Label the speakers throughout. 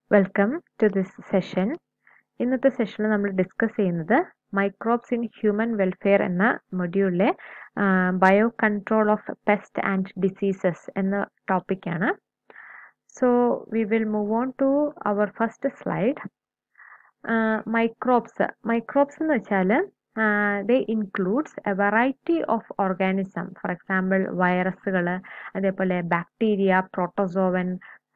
Speaker 1: Welcome to this session ഇന്നത്തെ സെഷനിൽ നമ്മൾ ഡിസ്കസ് ചെയ്യുന്നത് മൈക്രോബ്സ് ഇൻ ഹ്യൂമൻ വെൽഫെയർ എന്ന മൊഡ്യൂളിലെ bio control of pest and diseases എന്ന ടോപ്പിക്കാണ് so we will move on to our first slide microbes microbes എന്ന് വെച്ചാൽ they includes a variety of organism for example വൈറസുകൾ അതേപോലെ bacteria protozoan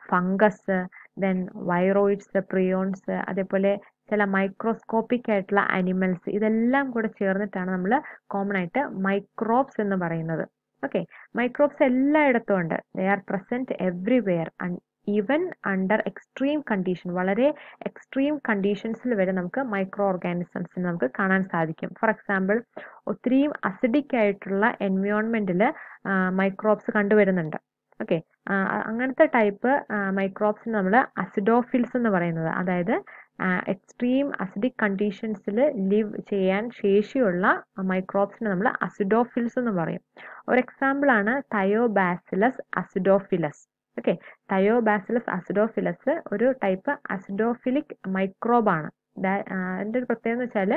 Speaker 1: fungus then viroids prions അതേപോലെ ചില microscopic ആയിട്ടുള്ള animals ഇതെല്ലാം കൂടെ ചേർന്നിട്ടാണ് നമ്മൾ കോമൺ ആയിട്ട് മൈക്രോബ്സ് എന്ന് പറയുന്നത് ഓക്കെ മൈക്രോബ്സ് എല്ലായിടത്തും ഉണ്ട് they are present everywhere even under extreme condition വളരെ എക്സ്ട്രീം കണ്ടീഷൻസിൽ വരെ നമുക്ക് മൈക്രോ ഓർഗാനിസംസിന് നമുക്ക് കാണാൻ സാധിക്കും ഫോർ എക്സാമ്പിൾ ഒത്തിരിയും അസിഡിക് ആയിട്ടുള്ള എൻവയോൺമെന്റിൽ മൈക്രോബ്സ് കണ്ടുവരുന്നുണ്ട് ഓക്കെ അങ്ങനത്തെ ടൈപ്പ് മൈക്രോബ്സിന് നമ്മൾ അസിഡോഫിൽസ് എന്ന് പറയുന്നത് അതായത് എക്സ്ട്രീം അസിഡിക് കണ്ടീഷൻസിൽ ലിവ് ചെയ്യാൻ ശേഷിയുള്ള മൈക്രോബ്സിനെ നമ്മൾ അസിഡോഫിൽസ് എന്ന് പറയും ഒരു എക്സാമ്പിൾ ആണ് Thiobacillus acidophilus okay Thiobacillus acidophilus ഒരു ടൈപ്പ് അസിഡോഫിലിക് മൈക്രോബാണ് അതിൻ്റെ ഒരു പ്രത്യേകത എന്ന് വെച്ചാൽ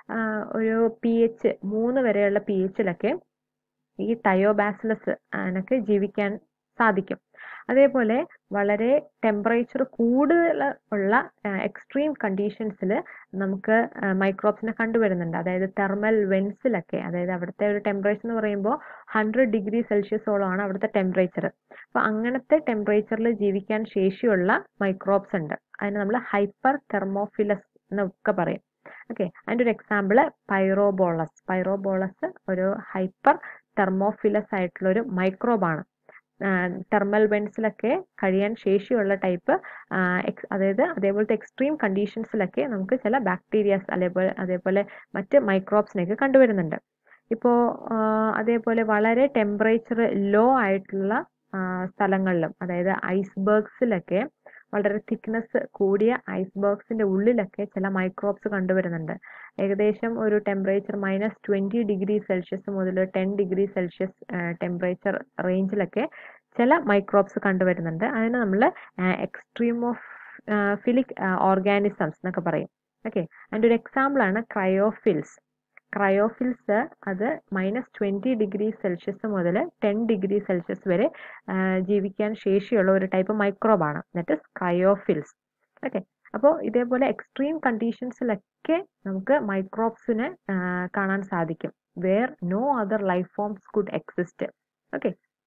Speaker 1: ഒരു പി എച്ച് മൂന്ന് വരെയുള്ള പി എച്ചിലൊക്കെ ഈ തയോബാസിലസ് അതിനൊക്കെ ജീവിക്കാൻ സാധിക്കും അതേപോലെ വളരെ ടെമ്പറേച്ചർ കൂടുതൽ ഉള്ള എക്സ്ട്രീം കണ്ടീഷൻസിൽ നമുക്ക് മൈക്രോബ്സിനെ കണ്ടുവരുന്നുണ്ട് അതായത് തെർമൽ വെൻസിലൊക്കെ അതായത് അവിടുത്തെ ഒരു ടെമ്പറേച്ചർ എന്ന് പറയുമ്പോൾ ഹൺഡ്രഡ് ഡിഗ്രി സെൽഷ്യസോളമാണ് അവിടുത്തെ ടെമ്പറേച്ചർ അപ്പോൾ അങ്ങനത്തെ ടെമ്പറേച്ചറിൽ ജീവിക്കാൻ ശേഷിയുള്ള മൈക്രോബ്സ് ഉണ്ട് അതിന് നമ്മൾ ഹൈപ്പർ തെർമോഫിലസ് എന്നൊക്കെ പറയും ഓക്കെ അതിൻ്റെ ഒരു എക്സാമ്പിൾ പൈറോബോളസ് പൈറോബോളസ് ഒരു ഹൈപ്പർ തെർമോഫിലസ് ആയിട്ടുള്ള ഒരു മൈക്രോബാണ് തെർമൽ വെൻസിലൊക്കെ കഴിയാൻ ശേഷിയുള്ള ടൈപ്പ് അതായത് അതേപോലത്തെ എക്സ്ട്രീം കണ്ടീഷൻസിലൊക്കെ നമുക്ക് ചില ബാക്ടീരിയാസ് അതേപോലെ അതേപോലെ മറ്റ് മൈക്രോബ്സിനെയൊക്കെ കണ്ടുവരുന്നുണ്ട് ഇപ്പോൾ അതേപോലെ വളരെ ടെമ്പറേച്ചർ ലോ ആയിട്ടുള്ള സ്ഥലങ്ങളിലും അതായത് ഐസ്ബർഗ്സിലൊക്കെ വളരെ തിക്നെസ് കൂടിയ ഐസ്ബർഗ്സിന്റെ ഉള്ളിലൊക്കെ ചില മൈക്രോബ്സ് കണ്ടുവരുന്നുണ്ട് ഏകദേശം ഒരു temperature minus twenty degree Celsius മുതൽ ടെൻ ഡിഗ്രി സെൽഷ്യസ് ടെമ്പറേച്ചർ റേഞ്ചിലൊക്കെ ചില മൈക്രോബ്സ് കണ്ടുവരുന്നുണ്ട് അതിന് നമ്മൾ എക്സ്ട്രീം ഓഫ് ഫിലിക് ഓർഗാനിസംസ് എന്നൊക്കെ പറയും ഓക്കെ അതിൻ്റെ ഒരു എക്സാമ്പിൾ ആണ് ക്രയോഫിൽസ് ക്രയോഫിൽസ് അത് മൈനസ് ട്വൻറ്റി ഡിഗ്രി സെൽഷ്യസ് മുതൽ ടെൻ ഡിഗ്രി സെൽഷ്യസ് വരെ ജീവിക്കാൻ ശേഷിയുള്ള ഒരു ടൈപ്പ് മൈക്രോബാണ് ദറ്റ് ഇസ് ക്രയോഫിൽസ് ഓക്കെ അപ്പോൾ ഇതേപോലെ എക്സ്ട്രീം കണ്ടീഷൻസിലൊക്കെ നമുക്ക് മൈക്രോബ്സിനെ കാണാൻ സാധിക്കും where no other life forms could exist okay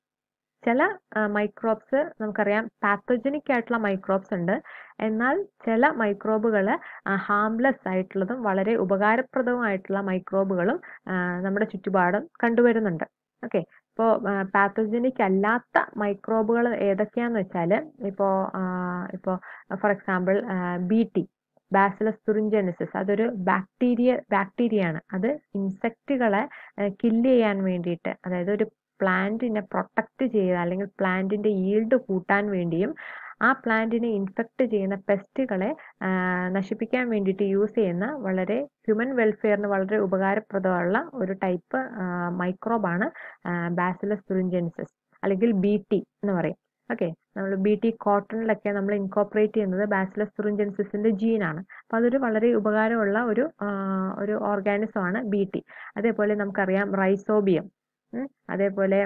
Speaker 1: ചില മൈക്രോബ്സ് നമുക്കറിയാം പാത്തോജനിക് ആയിട്ടുള്ള മൈക്രോബ്സ് ഉണ്ട് എന്നാൽ ചില മൈക്രോബുകൾ ഹാംലെസ് ആയിട്ടുള്ളതും വളരെ ഉപകാരപ്രദവുമായിട്ടുള്ള മൈക്രോബുകളും നമ്മുടെ ചുറ്റുപാടും കണ്ടുവരുന്നുണ്ട് ഓക്കെ ഇപ്പോൾ പാത്തോജനിക് അല്ലാത്ത മൈക്രോബുകൾ ഏതൊക്കെയാന്ന് വെച്ചാൽ ഇപ്പോൾ ഇപ്പോൾ for example B T Bacillus thuringiensis അതൊരു ബാക്ടീരിയ ബാക്ടീരിയ ആണ് അത് ഇൻസെക്റ്റുകളെ കില്ല് ചെയ്യാൻ വേണ്ടിയിട്ട് അതായത് ഒരു പ്ലാന്റിനെ പ്രൊട്ടക്റ്റ് ചെയ്യുക അല്ലെങ്കിൽ പ്ലാന്റിന്റെ ഈൽഡ് കൂട്ടാൻ വേണ്ടിയും ആ പ്ലാന്റിനെ ഇൻഫെക്റ്റ് ചെയ്യുന്ന പെസ്റ്റുകളെ നശിപ്പിക്കാൻ വേണ്ടിയിട്ട് യൂസ് ചെയ്യുന്ന വളരെ ഹ്യൂമൻ വെൽഫെയറിന് വളരെ ഉപകാരപ്രദമുള്ള ഒരു ടൈപ്പ് മൈക്രോബാണ് ബാസിലസ് തുറിഞ്ചെൻസിസ് അല്ലെങ്കിൽ ബി ടി എന്ന് പറയും ഓക്കെ നമ്മൾ ബി ടി കോട്ടണിലൊക്കെ നമ്മൾ ഇൻകോപ്പറേറ്റ് ചെയ്യുന്നത് ബാസിലസ് തുറിഞ്ചെൻസിസിന്റെ ജീനാണ് അപ്പോൾ അതൊരു വളരെ ഉപകാരമുള്ള ഒരു ഒരു ഓർഗാനിസമാണ് ബി ടി അതേപോലെ നമുക്കറിയാം റൈസോബിയം അതേപോലെ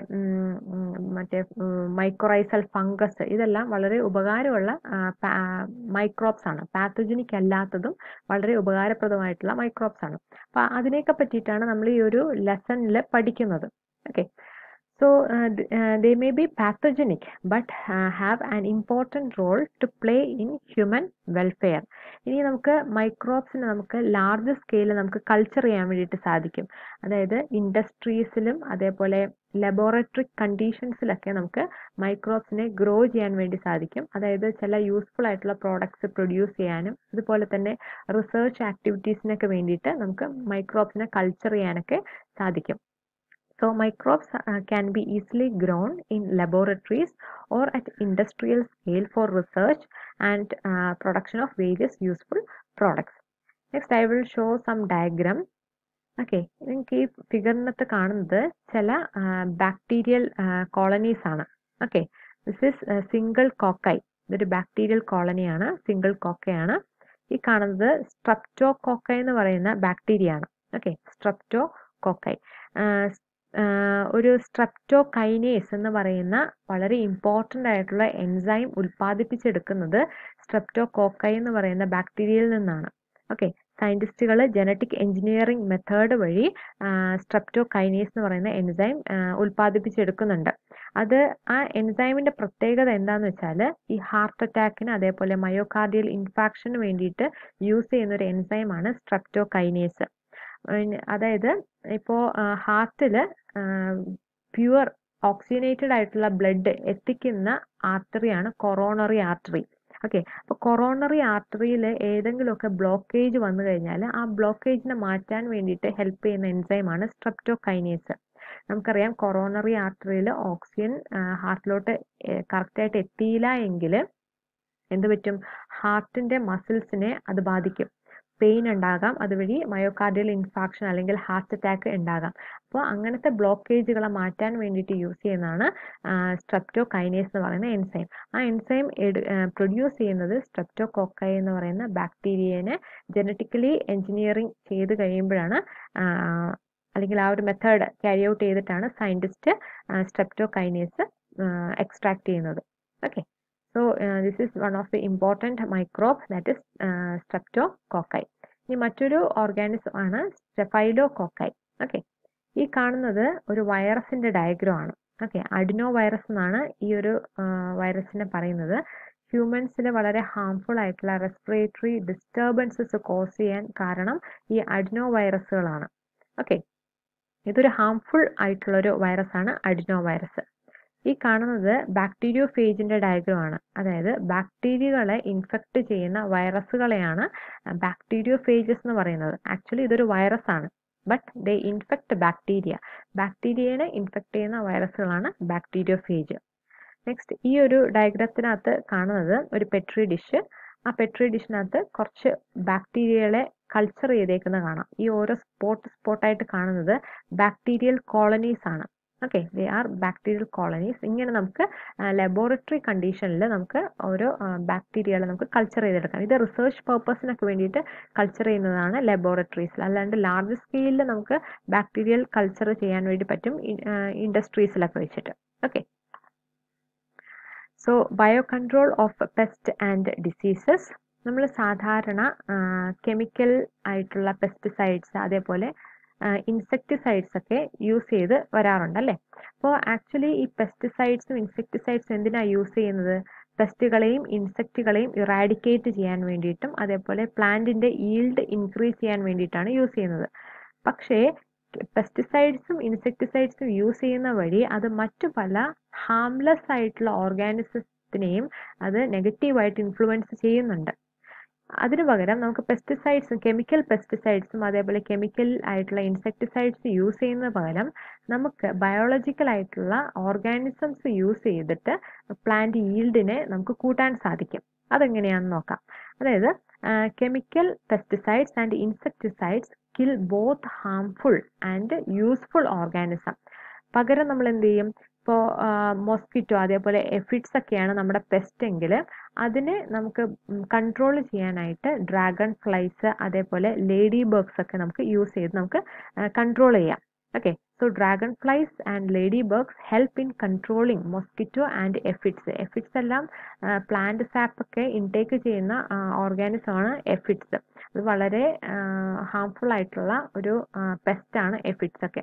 Speaker 1: മറ്റേ മൈക്രോറൈസൽ ഫംഗസ് ഇതെല്ലാം വളരെ ഉപകാരമുള്ള മൈക്രോബ്സ് ആണ് പാത്തോജനിക് അല്ലാത്തതും വളരെ ഉപകാരപ്രദമായിട്ടുള്ള മൈക്രോബ്സ് ആണ് അപ്പൊ അതിനെയൊക്കെ പറ്റിയിട്ടാണ് നമ്മൾ ഈ ഒരു ലെസണിൽ പഠിക്കുന്നത് okay So uh, uh, they may be pathogenic but uh, have an important role to play in human welfare. ഇനി നമുക്ക് മൈക്രോബ്സിനെ നമുക്ക് ലാർജ് സ്കെയിലിൽ നമുക്ക് കൾച്ചർ ചെയ്യാൻ വേണ്ടിയിട്ട് സാധിക്കും അതായത് ഇൻഡസ്ട്രീസിലും അതേപോലെ ലബോറട്ടറി കണ്ടീഷൻസിലൊക്കെ നമുക്ക് മൈക്രോബ്സിനെ ഗ്രോ ചെയ്യാൻ വേണ്ടി സാധിക്കും അതായത് ചില യൂസ്ഫുൾ ആയിട്ടുള്ള പ്രോഡക്ട്സ് പ്രൊഡ്യൂസ് ചെയ്യാനും അതുപോലെ തന്നെ റിസർച്ച് ആക്ടിവിറ്റീസിനൊക്കെ വേണ്ടിയിട്ട് നമുക്ക് മൈക്രോബ്സിനെ കൾച്ചർ ചെയ്യാനൊക്കെ സാധിക്കും So microbes uh, can be easily grown in laboratories or at industrial scale for research and uh, production of various useful products. Next I will show some diagram. Okay നിങ്ങൾക്ക് ഈ ഫിഗറിനകത്ത് കാണുന്നത് ചില bacterial colonies ആണ് okay this is single cocci ഇതൊരു bacterial കോളനിയാണ് single കോക്കയാണ് ഈ കാണുന്നത് strepto cocoa എന്ന് പറയുന്ന ബാക്ടീരിയ ആണ് ഓക്കെ സ്ട്രപ്റ്റോ കോക്കൈ ഒരു സ്ട്രപ്റ്റോ കൈനേസ് എന്ന് പറയുന്ന വളരെ ഇമ്പോർട്ടൻ്റ് ആയിട്ടുള്ള എൻസൈം ഉൽപ്പാദിപ്പിച്ചെടുക്കുന്നത് സ്ട്രപ്റ്റോ കോക്കൈ എന്ന് പറയുന്ന ബാക്ടീരിയയിൽ നിന്നാണ് ഓക്കെ സയൻറ്റിസ്റ്റുകൾ ജനറ്റിക് എഞ്ചിനീയറിംഗ് മെത്തേഡ് വഴി സ്ട്രപ്റ്റോ കൈനേസ് എന്ന് പറയുന്ന എൻസൈം ഉൽപ്പാദിപ്പിച്ചെടുക്കുന്നുണ്ട് അത് ആ എൻസൈമിന്റെ പ്രത്യേകത എന്താന്ന് വെച്ചാൽ ഈ ഹാർട്ട് അറ്റാക്കിന് അതേപോലെ മയോകാർഡിയൽ ഇൻഫാക്ഷന് വേണ്ടിയിട്ട് യൂസ് ചെയ്യുന്ന ഒരു എൻസൈമാണ് സ്ട്രപ്റ്റോ കൈനേസ് അതായത് ഇപ്പോൾ ഹാർട്ടിൽ പ്യുവർ ഓക്സിജനേറ്റഡ് ആയിട്ടുള്ള ബ്ലഡ് എത്തിക്കുന്ന ആർട്ടറിയാണ് കൊറോണറി ആർട്ടറി ഓക്കെ അപ്പോൾ കൊറോണറി ആർട്ടറിയിൽ ഏതെങ്കിലുമൊക്കെ ബ്ലോക്കേജ് വന്നു കഴിഞ്ഞാൽ ആ ബ്ലോക്കേജിനെ മാറ്റാൻ വേണ്ടിയിട്ട് ഹെൽപ്പ് ചെയ്യുന്ന എൻസൈമാണ് സ്ട്രെപ്റ്റോകൈനേസ് നമുക്കറിയാം കൊറോണറി ആർട്ടറിയിൽ ഓക്സിജൻ ഹാർട്ടിലോട്ട് കറക്റ്റായിട്ട് എത്തിയില്ല എങ്കിൽ എന്ത് പറ്റും ഹാർട്ടിന്റെ മസിൽസിനെ അത് ബാധിക്കും പെയിൻ ഉണ്ടാകാം അതുവഴി മയോകാർഡിയൽ ഇൻഫാക്ഷൻ അല്ലെങ്കിൽ ഹാർട്ട് അറ്റാക്ക് ഉണ്ടാകാം അപ്പോൾ അങ്ങനത്തെ ബ്ലോക്കേജുകളെ മാറ്റാൻ വേണ്ടിയിട്ട് യൂസ് ചെയ്യുന്നതാണ് സ്ട്രെപ്റ്റോ കൈനേസ് എന്ന് പറയുന്ന എൻസൈം ആ എൻസൈം പ്രൊഡ്യൂസ് ചെയ്യുന്നത് സ്ട്രെപ്റ്റോ കോക്കൈ എന്ന് പറയുന്ന ബാക്ടീരിയനെ ജനറ്റിക്കലി എഞ്ചിനീയറിംഗ് ചെയ്ത് കഴിയുമ്പോഴാണ് അല്ലെങ്കിൽ ആ ഒരു മെത്തേഡ് ക്യാരി ഔട്ട് ചെയ്തിട്ടാണ് സയൻറ്റിസ്റ്റ് സ്ട്രെപ്റ്റോ കൈനേസ് എക്സ്ട്രാക്ട് ചെയ്യുന്നത് okay So uh, this is one of the important microbes that is uh, streptococci. ഇനി മറ്റൊരു ഓർഗാനിസം ആണ് സ്റ്റെഫൈലോകോക്കൈ ഓക്കെ ഈ കാണുന്നത് ഒരു വൈറസിന്റെ ഡയഗ്രം ആണ് ഓക്കെ അഡിനോ വൈറസ് എന്നാണ് ഈ ഒരു വൈറസിനെ പറയുന്നത് ഹ്യൂമൻസിൽ വളരെ ഹാംഫുൾ ആയിട്ടുള്ള റെസ്പിറേറ്ററി ഡിസ്റ്റർബൻസസ് കോസ് ചെയ്യാൻ കാരണം ഈ അഡിനോ വൈറസുകളാണ് ഓക്കെ ഇതൊരു ഹാംഫുൾ ആയിട്ടുള്ള ഒരു വൈറസ് ആണ് അഡിനോ വൈറസ് ഈ കാണുന്നത് ബാക്ടീരിയോ ഫേജിന്റെ ഡയഗ്രം ആണ് അതായത് ബാക്ടീരിയകളെ ഇൻഫെക്ട് ചെയ്യുന്ന വൈറസുകളെയാണ് ബാക്ടീരിയോ ഫേജസ് എന്ന് പറയുന്നത് ആക്ച്വലി ഇതൊരു വൈറസ് ആണ് ബട്ട് ദേ ഇൻഫെക്ട് ബാക്ടീരിയ ബാക്ടീരിയനെ ഇൻഫെക്ട് ചെയ്യുന്ന വൈറസുകളാണ് ബാക്ടീരിയോ ഫേജ് നെക്സ്റ്റ് ഈ ഒരു ഡയഗ്രത്തിനകത്ത് കാണുന്നത് ഒരു പെട്രി ഡിഷ് ആ പെട്രി ഡിഷിനകത്ത് കുറച്ച് ബാക്ടീരിയകളെ കൾച്ചർ ചെയ്തേക്കുന്നത് കാണാം ഈ ഓരോ സ്പോട്ട് സ്പോട്ടായിട്ട് കാണുന്നത് ബാക്ടീരിയൽ കോളനീസ് ആണ് okay they are bacterial colonies ഇങ്ങനെ നമുക്ക് ലബോറട്ടറി കണ്ടീഷനിൽ നമുക്ക് ഓരോ ബാക്ടീരിയകളെ നമുക്ക് കൾച്ചർ ചെയ്തെടുക്കാം ഇത് റിസർച്ച് പർപ്പസിനൊക്കെ വേണ്ടിയിട്ട് കൾച്ചർ ചെയ്യുന്നതാണ് ലബോറട്ടറീസിൽ അല്ലാണ്ട് ലാർജ് സ്കെയിലിൽ നമുക്ക് ബാക്ടീരിയൽ കൾച്ചർ ചെയ്യാൻ വേണ്ടി പറ്റും ഇൻഡസ്ട്രീസിലൊക്കെ വെച്ചിട്ട് okay so bio control of pest and diseases നമ്മൾ സാധാരണ കെമിക്കൽ ആയിട്ടുള്ള പെസ്റ്റിസൈഡ്സ് അതേപോലെ ഇൻസെക്ടിസൈഡ്സ് ഒക്കെ യൂസ് ചെയ്ത് വരാറുണ്ട് അല്ലേ അപ്പോൾ ആക്ച്വലി ഈ പെസ്റ്റിസൈഡ്സും ഇൻസെക്ടിസൈഡ്സും എന്തിനാ യൂസ് ചെയ്യുന്നത് പെസ്റ്റുകളെയും ഇൻസെക്റ്റുകളെയും ഇറാഡിക്കേറ്റ് ചെയ്യാൻ വേണ്ടിയിട്ടും അതേപോലെ പ്ലാന്റിന്റെ ഈൽഡ് ഇൻക്രീസ് ചെയ്യാൻ വേണ്ടിയിട്ടാണ് യൂസ് ചെയ്യുന്നത് പക്ഷേ പെസ്റ്റിസൈഡ്സും ഇൻസെക്ടിസൈഡ്സും യൂസ് ചെയ്യുന്ന വഴി അത് മറ്റു പല ഹാംലെസ് ആയിട്ടുള്ള ഓർഗാനിസത്തിനെയും അത് നെഗറ്റീവായിട്ട് ഇൻഫ്ലുവൻസ് ചെയ്യുന്നുണ്ട് അതിനു പകരം നമുക്ക് പെസ്റ്റിസൈഡ്സും കെമിക്കൽ പെസ്റ്റിസൈഡ്സും അതേപോലെ കെമിക്കൽ ആയിട്ടുള്ള ഇൻസെക്ടിസൈഡ്സ് യൂസ് ചെയ്യുന്ന പകരം നമുക്ക് ബയോളജിക്കൽ ആയിട്ടുള്ള ഓർഗാനിസംസ് യൂസ് ചെയ്തിട്ട് പ്ലാന്റ് ഈൽഡിനെ നമുക്ക് കൂട്ടാൻ സാധിക്കും അതെങ്ങനെയാണെന്ന് നോക്കാം അതായത് chemical pesticides and insecticides kill both harmful and useful organism പകരം നമ്മൾ എന്ത് ചെയ്യും ഇപ്പോൾ മോസ്കിറ്റോ അതേപോലെ എഫിഡ്സ് ഒക്കെയാണ് നമ്മുടെ പെസ്റ്റ് എങ്കിൽ അതിനെ നമുക്ക് കൺട്രോൾ ചെയ്യാനായിട്ട് ഡ്രാഗൺ ഫ്ലൈസ് അതേപോലെ ലേഡി ബർഗ്സ് ഒക്കെ നമുക്ക് യൂസ് ചെയ്ത് നമുക്ക് കൺട്രോൾ ചെയ്യാം okay so dragonflies and ladybugs help in controlling mosquito and aphids aphids എല്ലാം പ്ലാന്റ് സാപ്പ് ഒക്കെ ഇൻടേക്ക് ചെയ്യുന്ന ഓർഗാനിസം ആണ് എഫിഡ്സ് അത് വളരെ ഹാംഫുൾ ആയിട്ടുള്ള ഒരു പെസ്റ്റാണ് എഫിഡ്സ് ഒക്കെ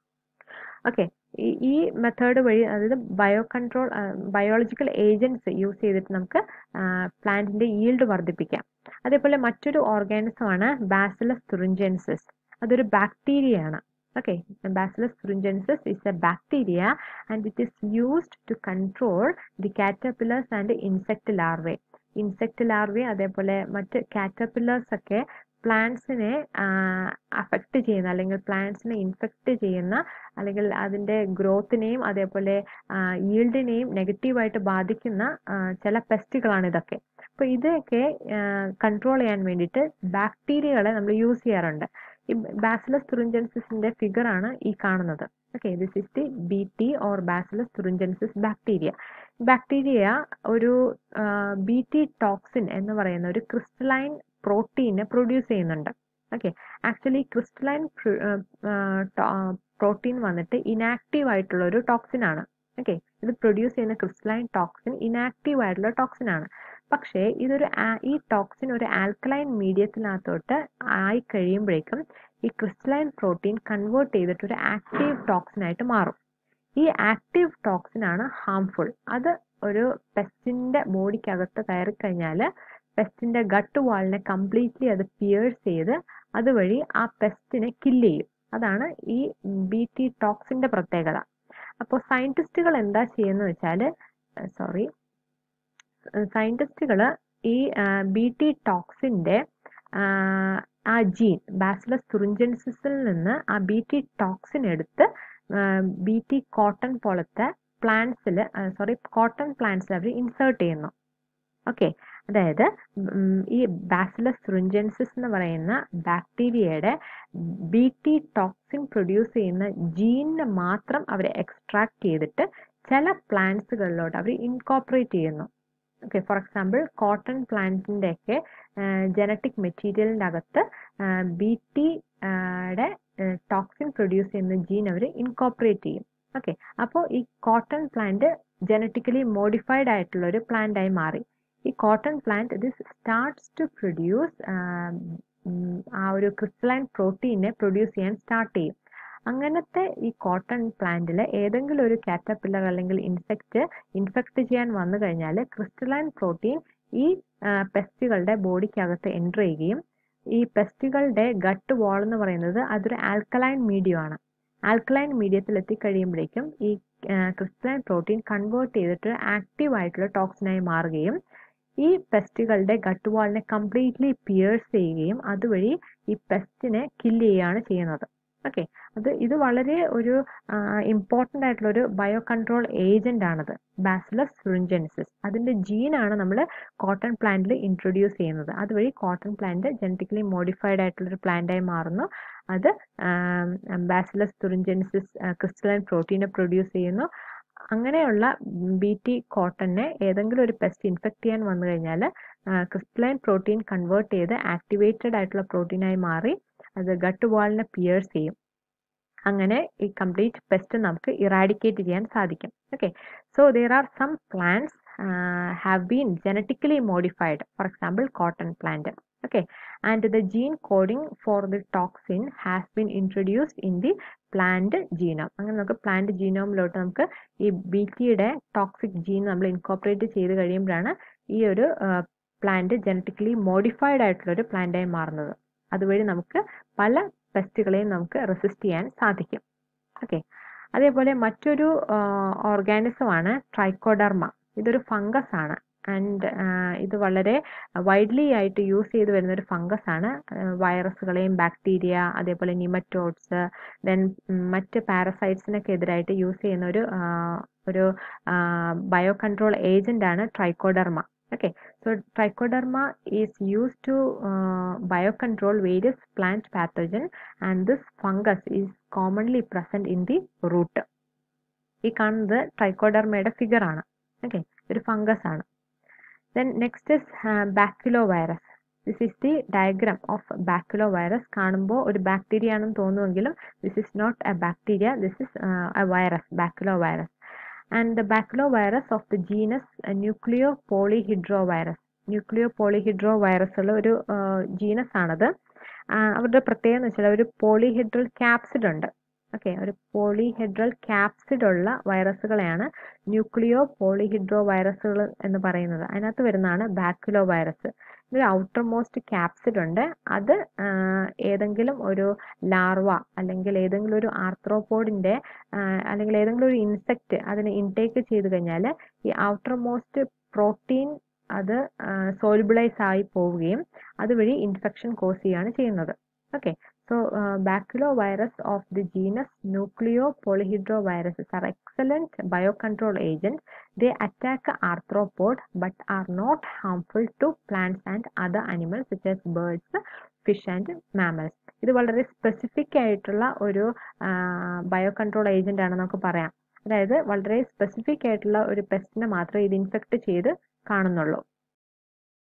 Speaker 1: ഓക്കെ ഈ മെത്തേഡ് വഴി അതായത് bio control biological agents use ചെയ്തിട്ട് നമുക്ക് പ്ലാന്റിന്റെ ഈൽഡ് വർദ്ധിപ്പിക്കാം അതേപോലെ മറ്റൊരു ഓർഗാനിസം ആണ് ബാസിലസ് തുറിഞ്ചൻസിസ് അതൊരു ബാക്ടീരിയ ആണ് okay bacillus thuringiensis is a bacteria and it is used to control the caterpillars and insect larvae insect larvae അതേപോലെ മറ്റ് caterpillars ഒക്കെ പ്ലാന്റ്സിനെ അഫക്റ്റ് ചെയ്യുന്ന അല്ലെങ്കിൽ പ്ലാന്റ്സിനെ ഇൻഫെക്റ്റ് ചെയ്യുന്ന അല്ലെങ്കിൽ അതിൻ്റെ ഗ്രോത്തിനെയും അതേപോലെ ഈൽഡിനെയും നെഗറ്റീവായിട്ട് ബാധിക്കുന്ന ചില പെസ്റ്റുകളാണ് ഇതൊക്കെ അപ്പോൾ ഇതൊക്കെ കൺട്രോൾ ചെയ്യാൻ വേണ്ടിയിട്ട് ബാക്ടീരിയകളെ നമ്മൾ യൂസ് ചെയ്യാറുണ്ട് ഈ ബാസിലസ് തുറിഞ്ചൻസിന്റെ ഫിഗർ ആണ് ഈ കാണുന്നത് okay this is the B T or Bacillus thuringiensis bacteria bacteria ഒരു ബി ടി ടോക്സിൻ എന്ന് പറയുന്ന ഒരു ക്രിസ്റ്റലൈൻ പ്രോട്ടീനെ പ്രൊഡ്യൂസ് ചെയ്യുന്നുണ്ട് ഓക്കെ ആക്ച്വലി ക്രിസ്റ്റലൈൻ പ്രോട്ടീൻ വന്നിട്ട് ഇനാക്റ്റീവ് ആയിട്ടുള്ള ഒരു ടോക്സിൻ ആണ് ഓക്കെ ഇത് പ്രൊഡ്യൂസ് ചെയ്യുന്ന ക്രിസ്റ്റലൈൻ ടോക്സിൻ ഇനാക്റ്റീവ് ആയിട്ടുള്ള ടോക്സിൻ ആണ് പക്ഷേ ഇതൊരു ഈ ടോക്സിൻ ഒരു ആൽക്കലൈൻ മീഡിയത്തിനകത്തോട്ട് ആയി കഴിയുമ്പോഴേക്കും ഈ ക്രിസ്റ്റലൈൻ പ്രോട്ടീൻ കൺവേർട്ട് ചെയ്തിട്ട് ഒരു ആക്റ്റീവ് ടോക്സിൻ ആയിട്ട് മാറും ഈ ആക്റ്റീവ് ടോക്സിൻ ആണ് ഹാംഫുൾ അത് ഒരു പെസ്റ്റിന്റെ ബോഡിക്കകത്ത് കയറി കഴിഞ്ഞാൽ പെസ്റ്റിന്റെ ഗട്ട് വാളിനെ കംപ്ലീറ്റ്ലി അത് പിയേഴ്സ് ചെയ്ത് അതുവഴി ആ പെസ്റ്റിനെ കില്ല് ചെയ്യും അതാണ് ഈ ബി ടി ടോക്സിന്റെ പ്രത്യേകത അപ്പോൾ സയന്റിസ്റ്റുകൾ എന്താ ചെയ്യുന്നത് വെച്ചാൽ സോറി സയന്റിസ്റ്റുകൾ ഈ ബി ടി ടോക്സിന്റെ ആ ജീൻ ബാസിലസ് തുറിഞ്ചൻസിസിൽ നിന്ന് ആ ബി ടി ടോക്സിൻ എടുത്ത് ബി ടി കോട്ടൺ പോലത്തെ പ്ലാന്റ്സിൽ സോറി കോട്ടൺ പ്ലാന്റ്സിൽ അവർ ഇൻസേർട്ട് ചെയ്യുന്നു ഓക്കെ അതായത് ഈ ബാസിലസ് തുറിഞ്ചൻസിസ് എന്ന് പറയുന്ന ബാക്ടീരിയയുടെ ബി ടി ടോക്സിൻ പ്രൊഡ്യൂസ് ചെയ്യുന്ന ജീനിനെ മാത്രം അവർ എക്സ്ട്രാക്ട് ചെയ്തിട്ട് ചില പ്ലാന്റ്സുകളിലോട്ട് അവർ ഇൻകോപ്പറേറ്റ് ചെയ്യുന്നു ഓക്കെ ഫോർ എക്സാമ്പിൾ കോട്ടൺ പ്ലാന്റിൻ്റെ ഒക്കെ ജനറ്റിക് മെറ്റീരിയലിൻ്റെ അകത്ത് ബി ടിയുടെ ടോക്സിൻ പ്രൊഡ്യൂസ് ചെയ്യുന്ന ജീൻ അവർ ഇൻകോപ്പറേറ്റ് ചെയ്യും ഓക്കെ അപ്പോൾ ഈ കോട്ടൺ പ്ലാന്റ് ജനറ്റിക്കലി മോഡിഫൈഡ് ആയിട്ടുള്ള ഒരു പ്ലാന്റ് ആയി മാറി ഈ cotton plant this starts to produce ആ ഒരു ക്രിസ്റ്റലൈൻ പ്രോട്ടീനെ പ്രൊഡ്യൂസ് ചെയ്യാൻ സ്റ്റാർട്ട് ചെയ്യും അങ്ങനത്തെ ഈ കോട്ടൺ പ്ലാന്റിൽ ഏതെങ്കിലും ഒരു കാറ്റർപില്ലർ അല്ലെങ്കിൽ ഇൻസെക്റ്റ് ഇൻഫെക്ട് ചെയ്യാൻ വന്നു കഴിഞ്ഞാൽ ക്രിസ്റ്റലൈൻ പ്രോട്ടീൻ ഈ പെസ്റ്റുകളുടെ ബോഡിക്കകത്ത് എൻ്റർ ചെയ്യുകയും ഈ പെസ്റ്റുകളുടെ ഗട്ട് വാൾ എന്ന് പറയുന്നത് അതൊരു ആൽക്കലൈൻ മീഡിയമാണ് ആൽക്കലൈൻ മീഡിയത്തിൽ എത്തിക്കഴിയുമ്പോഴേക്കും ഈ ക്രിസ്റ്റലൈൻ പ്രോട്ടീൻ കൺവേർട്ട് ചെയ്തിട്ട് ആക്റ്റീവ് ആയിട്ടുള്ള ടോക്സിനായി മാറുകയും ഈ പെസ്റ്റുകളുടെ ഗട്ട് വാളിനെ കംപ്ലീറ്റ്ലി പിയേഴ്സ് ചെയ്യുകയും അതുവഴി ഈ പെസ്റ്റിനെ കില്ല് ചെയ്യുകയാണ് ചെയ്യുന്നത് ഓക്കെ അത് ഇത് വളരെ ഒരു ഇമ്പോർട്ടൻ്റ് ആയിട്ടുള്ള ഒരു ബയോ കൺട്രോൾ ഏജന്റ് ആണത് ബാസിലസ് സുറിഞ്ചൻസിസ് അതിന്റെ ജീനാണ് നമ്മൾ കോട്ടൺ പ്ലാന്റിൽ ഇൻട്രൊഡ്യൂസ് ചെയ്യുന്നത് അതുവഴി കോട്ടൺ പ്ലാന്റ് ജനറ്റിക്കലി മോഡിഫൈഡ് ആയിട്ടുള്ള ഒരു പ്ലാന്റായി മാറുന്നു അത് ബാസിലസ് തുറിഞ്ചൻസിസ് ക്രിസ്റ്റലൈൻ പ്രോട്ടീനെ പ്രൊഡ്യൂസ് ചെയ്യുന്നു അങ്ങനെയുള്ള ബി ടി കോട്ടനെ ഏതെങ്കിലും ഒരു പെസ്റ്റ് ഇൻഫെക്ട് ചെയ്യാൻ വന്നു കഴിഞ്ഞാൽ ക്രിസ്റ്റലൈൻ പ്രോട്ടീൻ കൺവേർട്ട് ചെയ്ത് ആക്ടിവേറ്റഡ് ആയിട്ടുള്ള പ്രോട്ടീനായി മാറി അത് ഗട്ട് വാളിനെ പിയേഴ്സ് ചെയ്യും അങ്ങനെ ഈ കംപ്ലീറ്റ് പെസ്റ്റ് നമുക്ക് ഇറാഡിക്കേറ്റ് ചെയ്യാൻ സാധിക്കും okay so there are some plants have been genetically modified for example cotton plant okay and the gene coding for the toxin has been introduced in the plant genome അങ്ങനെ നമുക്ക് plant ജീനോമിലോട്ട് നമുക്ക് ഈ B ടിയുടെ toxic gene നമ്മൾ incorporate ചെയ്ത് കഴിയുമ്പോഴാണ് ഈ ഒരു പ്ലാന്റ് ജനറ്റിക്കലി മോഡിഫൈഡ് ആയിട്ടുള്ള ഒരു പ്ലാന്റായി മാറുന്നത് അതുവഴി നമുക്ക് പല പെസ്റ്റുകളെയും നമുക്ക് റെസിസ്റ്റ് ചെയ്യാൻ സാധിക്കും ഓക്കെ അതേപോലെ മറ്റൊരു ഓർഗാനിസമാണ് ട്രൈക്കോഡർമ ഇതൊരു ഫംഗസ് ആണ് ആൻഡ് ഇത് വളരെ വൈഡ്ലി ആയിട്ട് യൂസ് ചെയ്ത് വരുന്ന ഒരു ഫംഗസ് ആണ് വൈറസുകളെയും ബാക്ടീരിയ അതേപോലെ നിമറ്റോഡ്സ് ദെൻ മറ്റ് പാരസൈറ്റ്സിനൊക്കെ എതിരായിട്ട് യൂസ് ചെയ്യുന്ന ഒരു ഒരു ബയോ കൺട്രോൾ ഏജന്റ് ആണ് trichoderma okay so trichoderma is used to uh, biocontrol various plant pathogen and this fungus is commonly present in the root ഈ കാണുന്നത് ട്രൈക്കോഡർമയുടെ ഫിഗർ ആണ് ഓക്കെ ഒരു ഫംഗസ് ആണ് then next is baculovirus this is the diagram of baculovirus കാണുമ്പോൾ ഒരു bacteria ആണെന്ന് തോന്നുമെങ്കിലും this is not a bacteria this is a virus baculovirus and the baculovirus of the genus nucleopolyhedrovirus ന്യൂക്ലിയോ പോളിഹിഡ്രോ വൈറസുള്ള ഒരു genus ആണത് അവരുടെ പ്രത്യേകത എന്ന് വെച്ചാൽ ഒരു പോളിഹിഡ്രൽ ക്യാപ്സിഡ് ഉണ്ട് ഓക്കെ ഒരു പോളിഹെഡ്രൽ ക്യാപ്സിഡ് ഉള്ള വൈറസുകളെയാണ് ന്യൂക്ലിയോ പോളിഹിഡ്രോ വൈറസുകൾ എന്ന് പറയുന്നത് അതിനകത്ത് വരുന്നതാണ് ബാക്യുലോ വൈറസ് ഒരു ഔട്ടർ മോസ്റ്റ് ക്യാപ്സിഡ് ഉണ്ട് അത് ഏതെങ്കിലും ഒരു ലാർവ അല്ലെങ്കിൽ ഏതെങ്കിലും ഒരു ആർത്രോപോഡിന്റെ അല്ലെങ്കിൽ ഏതെങ്കിലും ഒരു ഇൻസെക്റ്റ് അതിനെ ഇൻടേക്ക് ചെയ്ത് കഴിഞ്ഞാൽ ഈ ഔട്ടർ മോസ്റ്റ് പ്രോട്ടീൻ അത് സോൾബിളൈസ് ആയി പോവുകയും അതുവഴി ഇൻഫെക്ഷൻ കോസ് ചെയ്യുകയാണ് ചെയ്യുന്നത് okay So, uh, baculovirus of the genus Nucleopolyhedroviruses are excellent biocontrol agents. They attack arthropod but are not harmful to plants and other animals such as birds, fish and mammals. ഇത് വളരെ specific ആയിട്ടുള്ള ഒരു bio control agent ആണ് നമുക്ക് പറയാം അതായത് വളരെ specific ആയിട്ടുള്ള ഒരു പെസ്റ്റിനെ മാത്രമേ ഇത് ഇൻഫെക്ട് ചെയ്ത് കാണുന്നുള്ളൂ